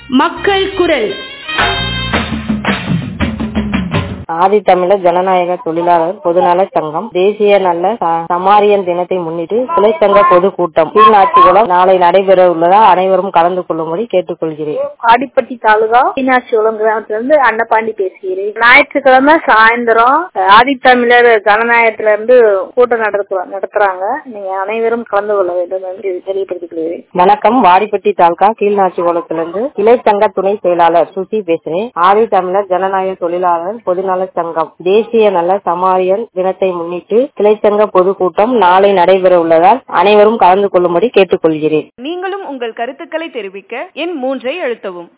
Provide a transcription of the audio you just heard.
மக்கள் குரல் ஆதித்தமிழர் ஜனநாயக தொழிலாளர் பொதுநல சங்கம் தேசிய நல்ல ச- சமாரியன் தினத்தை முன்னிட்டு தொழிற்சங்க பொதுக்கூட்டம் கீழ்நாட்சிகுளம் நாளை நடைபெற உள்ளதால் அனைவரும் கலந்து கொள்ளும்படி கேட்டுக்கொள்கிறேன் ஆடிப்பட்டி தாலுகா மீனாட்சிகுளம் கிராமத்துல இருந்து அன்னபாண்டி பேசுகிறேன் ஞாயிற்றுக்கிழமை சாயந்தரம் ஆதித்தமிழர் ஜனநாயகத்துல இருந்து கூட்டம் நடத்துவா- நடத்துறாங்க நீங்க அனைவரும் கலந்து கொள்ள வேண்டும் என்று தெரியப்படுத்திக் கொள்கிறேன் வணக்கம் வாடிப்பட்டி தாலுகா கீழ்நாட்சிகுளத்திலிருந்து கிளைச்சங்க துணை செயலாளர் சுசி பேசுறேன் ஆதித்தமிழர் ஜனநாயக தொழிலாளர் பொதுநல சங்கம் தேசிய நல்ல சமாரியன் தினத்தை முன்னிட்டு கிளைச்சங்க பொதுக்கூட்டம் நாளை நடைபெற உள்ளதால் அனைவரும் கலந்து கொள்ளும்படி கேட்டுக்கொள்கிறேன் நீங்களும் உங்கள் கருத்துக்களை தெரிவிக்க எண் மூன்றை அழுத்தவும்